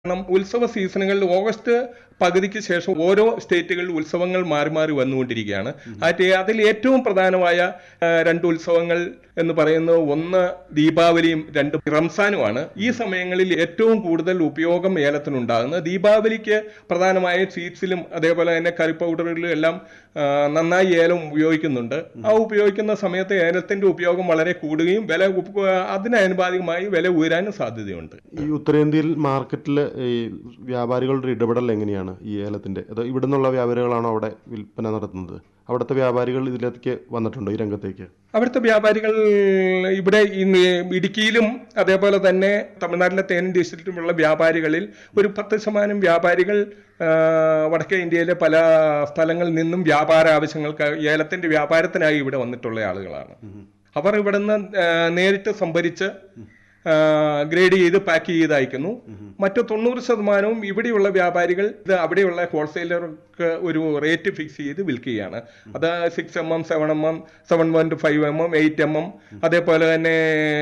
കാരണം ഉത്സവ സീസണുകളിൽ ഓഗസ്റ്റ് പകുതിക്ക് ശേഷം ഓരോ സ്റ്റേറ്റുകളിൽ ഉത്സവങ്ങൾ മാറി മാറി വന്നുകൊണ്ടിരിക്കുകയാണ് ആറ്റ് അതിൽ ഏറ്റവും പ്രധാനമായ ആ, രണ്ട് ഉത്സവങ്ങൾ എന്ന് പറയുന്നത് ഒന്ന് ദീപാവലിയും രണ്ട് റംസാനുമാണ് ഈ സമയങ്ങളിൽ ഏറ്റവും കൂടുതൽ ഉപയോഗം ഏലത്തിനുണ്ടാകുന്നത് ദീപാവലിക്ക് പ്രധാനമായ സ്വീറ്റ്സിലും അതേപോലെ തന്നെ കറി പൗഡറുകളിലും എല്ലാം ആ, നന്നായി ഏലം ഉപയോഗിക്കുന്നുണ്ട് ആ ഉപയോഗിക്കുന്ന സമയത്ത് ഏലത്തിന്റെ ഉപയോഗം വളരെ കൂടുകയും വില ഉപ- അതിനനുപാതികമായി വില ഉയരാനും സാധ്യതയുണ്ട് ഈ ഉത്തരേന്ത്യയിൽ മാർക്കറ്റിൽ ഈ വ്യാപാരികളുടെ ഇടപെടൽ എങ്ങനെയാണ് ഈ ഏലത്തിന്റെ അതോ ഇവിടെ നിന്നുള്ള വ്യാപാരികളാണോ അവിടെ വിൽപ്പന നടത്തുന്നത് അവിടുത്തെ വ്യാപാരികൾ ഇതിലേക്ക് വന്നിട്ടുണ്ടോ ഈ രംഗത്തേക്ക് അവിടുത്തെ വ്യാപാരികൾ ഇവിടെ ഈ നി- ഇടുക്കിയിലും അതേപോലെ തന്നെ തമിഴ്നാട്ടിലെ തേനി ഡിസ്ട്രിക്റ്റിലുമുള്ള വ്യാപാരികളിൽ ഒരു പത്ത് ശതമാനം വ്യാപാരികൾ ആ, വടക്കേ ഇന്ത്യയിലെ പല സ്ഥലങ്ങളിൽ നിന്നും വ്യാപാര ആവശ്യങ്ങൾക്ക് ഏലത്തിന്റെ വ്യാപാരത്തിനായി ഇവിടെ വന്നിട്ടുള്ള ആളുകളാണ് അവർ ഇവിടുന്ന് ആ, നേരിട്ട് സംഭരിച്ച് ആ, ഗ്രേഡ് ചെയ്ത് പാക്ക് ചെയ്ത് അയക്കുന്നു മറ്റു തൊണ്ണൂറ് ശതമാനവും ഇവിടെയുള്ള വ്യാപാരികൾ ഇത് അവിടെയുള്ള ഹോൾസെയിലർക്ക് ഒരു റേറ്റ് ഫിക്സ് ചെയ്ത് വിൽക്കുകയാണ് അത് six M M seven M M seven point five M M eight M M അതേപോലെ തന്നെ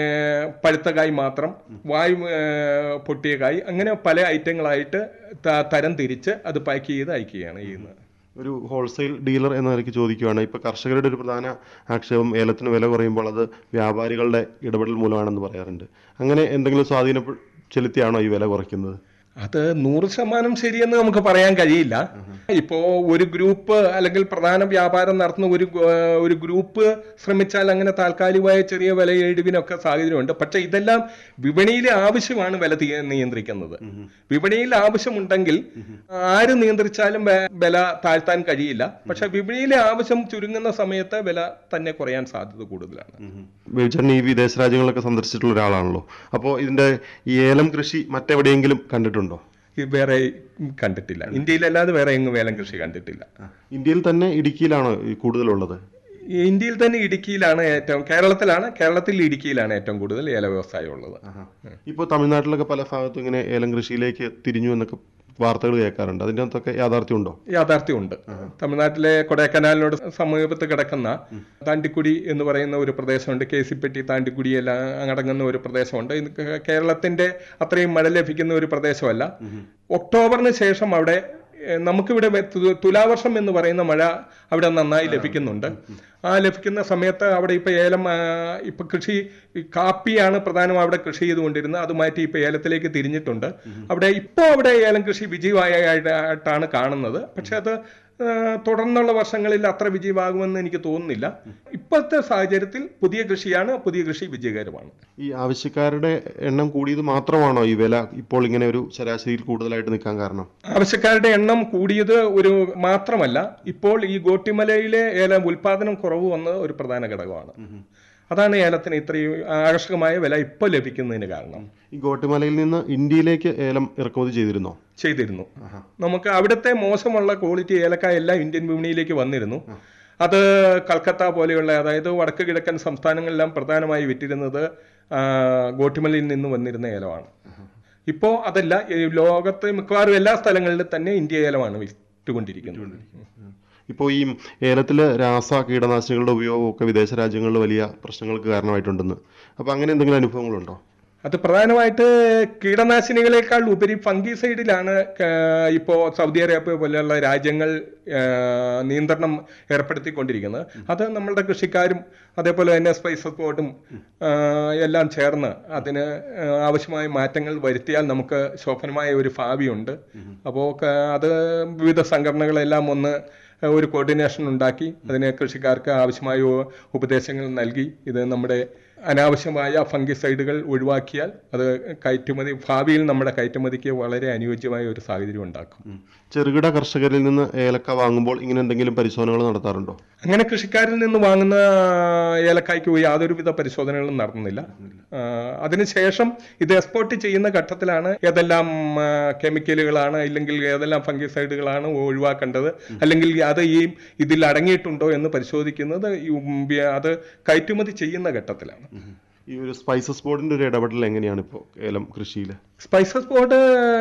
പഴുത്ത കായ് മാത്രം വായു ആ, പൊട്ടിയ കായ് അങ്ങനെ പല ഐറ്റങ്ങളായിട്ട് ത- തരം തിരിച്ച് അത് പാക്ക് ചെയ്ത് അയക്കുകയാണ് ചെയ്യുന്നത് ഒരു ഹോൾസെയിൽ ഡീലർ എന്ന നിലയ്ക്ക് ചോദിക്കുകയാണ് ഇപ്പോൾ കർഷകരുടെ ഒരു പ്രധാന ആക്ഷേപം ഏലത്തിന് വില കുറയുമ്പോൾ അത് വ്യാപാരികളുടെ ഇടപെടൽ മൂലമാണെന്ന് പറയാറുണ്ട് അങ്ങനെ എന്തെങ്കിലും സ്വാധീനം ചെലുത്തിയാണോ ഈ വില കുറയ്ക്കുന്നത് അത് നൂറ് ശതമാനം ശരിയെന്ന് നമുക്ക് പറയാൻ കഴിയില്ല ഇപ്പോ ഒരു ഗ്രൂപ്പ് അല്ലെങ്കിൽ പ്രധാന വ്യാപാരം നടത്തുന്ന ഒരു ഗ- ഒരു ഗ്രൂപ്പ് ശ്രമിച്ചാൽ അങ്ങനെ താൽക്കാലികമായ ചെറിയ വില ഇടിവിനൊക്കെ സാഹചര്യമുണ്ട് പക്ഷെ ഇതെല്ലാം വിപണിയിലെ ആവശ്യമാണ് വില തീ- നിയന്ത്രിക്കുന്നത് വിപണിയിൽ ആവശ്യമുണ്ടെങ്കിൽ ആര് നിയന്ത്രിച്ചാലും വെ- വില താഴ്ത്താൻ കഴിയില്ല പക്ഷെ വിപണിയിലെ ആവശ്യം ചുരുങ്ങുന്ന സമയത്ത് വില തന്നെ കുറയാൻ സാധ്യത കൂടുതലാണ് ബേബിച്ചേട്ടൻ ഈ വിദേശ രാജ്യങ്ങളൊക്കെ സന്ദർശിച്ചിട്ടുള്ള ഒരാളാണല്ലോ അപ്പോൾ ഇതിന്റെ ഈ ഏലം കൃഷി മറ്റെവിടെയെങ്കിലും കണ്ടിട്ടുണ്ടോ ഇത് വേറെ കണ്ടിട്ടില്ല ഇന്ത്യയിലല്ലാതെ വേറെ എങ്ങും വേലം കൃഷി കണ്ടിട്ടില്ല ഇന്ത്യയിൽ തന്നെ ഇടുക്കിയിലാണോ ഈ കൂടുതലുള്ളത് ഈ ഇന്ത്യയിൽ തന്നെ ഇടുക്കിയിലാണ് ഏറ്റവും കേരളത്തിലാണ് കേരളത്തിൽ ഇടുക്കിയിലാണ് ഏറ്റവും കൂടുതൽ ഏല വ്യവസായം ഉള്ളത് ഇപ്പോൾ തമിഴ്നാട്ടിലൊക്കെ പല ഭാഗത്തും ഇങ്ങനെ ഏലം കൃഷിയിലേക്ക് തിരിഞ്ഞു എന്നൊക്കെ വാർത്തകൾ കേൾക്കാറുണ്ട് അതിൻ്റെ അകത്തൊക്കെ യാഥാർത്ഥ്യമുണ്ടോ യാഥാർത്ഥ്യമുണ്ട് തമിഴ്നാട്ടിലെ കൊടൈക്കനാലിനോട് സമീപത്ത് കിടക്കുന്ന താണ്ടിക്കുടി എന്ന് പറയുന്ന ഒരു പ്രദേശമുണ്ട് കേസിപ്പെട്ടി താണ്ടിക്കുടി എല്ലാം അടങ്ങുന്ന ഒരു പ്രദേശമുണ്ട് ഇത് കേ- കേരളത്തിന്റെ അത്രയും മഴ ലഭിക്കുന്ന ഒരു പ്രദേശമല്ല ഒക്ടോബറിന് ശേഷം അവിടെ ഏഹ്, നമുക്കിവിടെ വെ- തു- തുലാവർഷം എന്ന് പറയുന്ന മഴ അവിടെ നന്നായി ലഭിക്കുന്നുണ്ട് ആ ലഭിക്കുന്ന സമയത്ത് അവിടെ ഇപ്പൊ ഏലം ആ, ഇപ്പൊ കൃഷി ഈ കാപ്പിയാണ് പ്രധാനം അവിടെ കൃഷി ചെയ്തുകൊണ്ടിരുന്നത് അത് മാറ്റി ഇപ്പൊ ഏലത്തിലേക്ക് തിരിഞ്ഞിട്ടുണ്ട് അവിടെ ഇപ്പോൾ അവിടെ ഏലം കൃഷി വിജയമായിട്ടാണ് കാണുന്നത് പക്ഷെ അത് ആ, തുടർന്നുള്ള വർഷങ്ങളിൽ അത്ര വിജയമാകുമെന്ന് എനിക്ക് തോന്നുന്നില്ല ഇപ്പോഴത്തെ സാഹചര്യത്തിൽ പുതിയ കൃഷിയാണ് പുതിയ കൃഷി വിജയകരമാണ് ഈ ആവശ്യക്കാരുടെ എണ്ണം കൂടിയത് മാത്രമാണോ ഈ വില ഇപ്പോൾ ഇങ്ങനെ ഒരു ശരാശരിയിൽ കൂടുതലായിട്ട് നിൽക്കാൻ കാരണം ആവശ്യക്കാരുടെ എണ്ണം കൂടിയത് ഒരു മാത്രമല്ല ഇപ്പോൾ ഈ ഗോട്ടിമലയിലെ ഏലം ഉൽപാദനം കുറവ് വന്നത് ഒരു പ്രധാന ഘടകമാണ് അതാണ് ഏലത്തിന് ഇത്രയും ആകർഷകമായ വില ഇപ്പോൾ ലഭിക്കുന്നതിന് കാരണം ഈ ഗോട്ടിമലയിൽ നിന്ന് ഇന്ത്യയിലേക്ക് ഏലം ഇറക്കുമതി ചെയ്തിരുന്നോ ചെയ്തിരുന്നു നമുക്ക് അവിടുത്തെ മോശമുള്ള ക്വാളിറ്റി ഏലക്കായ എല്ലാം ഇന്ത്യൻ വിപണിയിലേക്ക് വന്നിരുന്നു അത് കൽക്കത്ത പോലെയുള്ള അതായത് വടക്ക് കിഴക്കൻ സംസ്ഥാനങ്ങളിലെല്ലാം പ്രധാനമായി വിറ്റിരുന്നത് ആ, ഗോട്ടിമലയിൽ നിന്ന് വന്നിരുന്ന ഏലമാണ് ഇപ്പോൾ അതല്ല ഈ ലോകത്തെ മിക്കവാറും എല്ലാ സ്ഥലങ്ങളിലും തന്നെ ഇന്ത്യ ഏലമാണ് വിറ്റുകൊണ്ടിരിക്കുന്നത് ഇപ്പോൾ ഈ ഏലത്തിൽ രാസ കീടനാശിനികളുടെ ഉപയോഗമൊക്കെ വിദേശ രാജ്യങ്ങളിൽ വലിയ പ്രശ്നങ്ങൾക്ക് കാരണമായിട്ടുണ്ടെന്ന് അപ്പോൾ അങ്ങനെ എന്തെങ്കിലും അനുഭവങ്ങളുണ്ടോ അത് പ്രധാനമായിട്ട് കീടനാശിനികളെക്കാൾ ഉപരി ഫംഗിസൈഡിലാണ് ഇപ്പോൾ സൗദി അറേബ്യ പോലെയുള്ള രാജ്യങ്ങൾ ആ, നിയന്ത്രണം ഏർപ്പെടുത്തിക്കൊണ്ടിരിക്കുന്നത് അത് നമ്മളുടെ കൃഷിക്കാരും അതേപോലെ തന്നെ സ്പൈസസ് ബോർഡും ആ, എല്ലാം ചേർന്ന് അതിന് ആ, ആവശ്യമായ മാറ്റങ്ങൾ വരുത്തിയാൽ നമുക്ക് ശോഭനമായ ഒരു ഭാവിയുണ്ട് അപ്പോൾ അത് വിവിധ സംഘടനകളെല്ലാം ഒന്ന് ഒരു കോർഡിനേഷൻ ഉണ്ടാക്കി അതിന് കൃഷിക്കാർക്ക് ആവശ്യമായ ഉപദേശങ്ങൾ നൽകി ഇത് നമ്മുടെ അനാവശ്യമായ ഫംഗിസൈഡുകൾ ഒഴിവാക്കിയാൽ അത് കയറ്റുമതി ഭാവിയിൽ നമ്മുടെ കയറ്റുമതിക്ക് വളരെ അനുയോജ്യമായ ഒരു സാഹചര്യം ഉണ്ടാക്കും ചെറുകിട കർഷകരിൽ നിന്ന് ഏലക്ക വാങ്ങുമ്പോൾ ഇങ്ങനെ എന്തെങ്കിലും പരിശോധനകൾ നടത്താറുണ്ടോ അങ്ങനെ കൃഷിക്കാരിൽ നിന്ന് വാങ്ങുന്ന ഏലക്കായ്ക്ക് യാതൊരുവിധ പരിശോധനകളും നടത്തുന്നില്ല ആ, അതിനുശേഷം ഇത് എക്സ്പോർട്ട് ചെയ്യുന്ന ഘട്ടത്തിലാണ് ഏതെല്ലാം ആ, കെമിക്കലുകളാണ് ഇല്ലെങ്കിൽ ഏതെല്ലാം ഫംഗിസൈഡുകളാണ് ഒഴിവാക്കേണ്ടത് അല്ലെങ്കിൽ അത് ഈ ഇതിൽ അടങ്ങിയിട്ടുണ്ടോ എന്ന് പരിശോധിക്കുന്നത് ഈ ഉം, അത് കയറ്റുമതി ചെയ്യുന്ന ഘട്ടത്തിലാണ് ഈ ഒരു സ്പൈസസ് ബോർഡിന്റെ ഒരു ഇടപെടൽ എങ്ങനെയാണ് ഇപ്പോൾ ഏലം കൃഷിയിൽ സ്പൈസസ് ബോർഡ്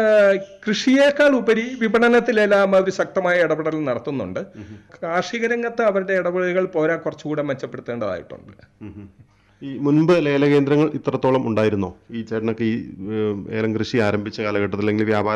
കൃഷിയേക്കാൾ ഉപരി വിപണനത്തിലെല്ലാം അവർ ശക്തമായ ഇടപെടൽ നടത്തുന്നുണ്ട് കാർഷിക രംഗത്ത് അവരുടെ ഇടപെടലുകൾ പോരാ കുറച്ചുകൂടെ മെച്ചപ്പെടുത്തേണ്ടതായിട്ടുണ്ട് ഈ മുൻപ് ലേലകേന്ദ്രങ്ങൾ ഇത്രത്തോളം ഉണ്ടായിരുന്നോ ഈ ചേട്ടനൊക്കെ ഈ ഏം, ഏലം കൃഷി ആരംഭിച്ച കാലഘട്ടത്തിൽ അല്ലെങ്കിൽ വ്യാപാര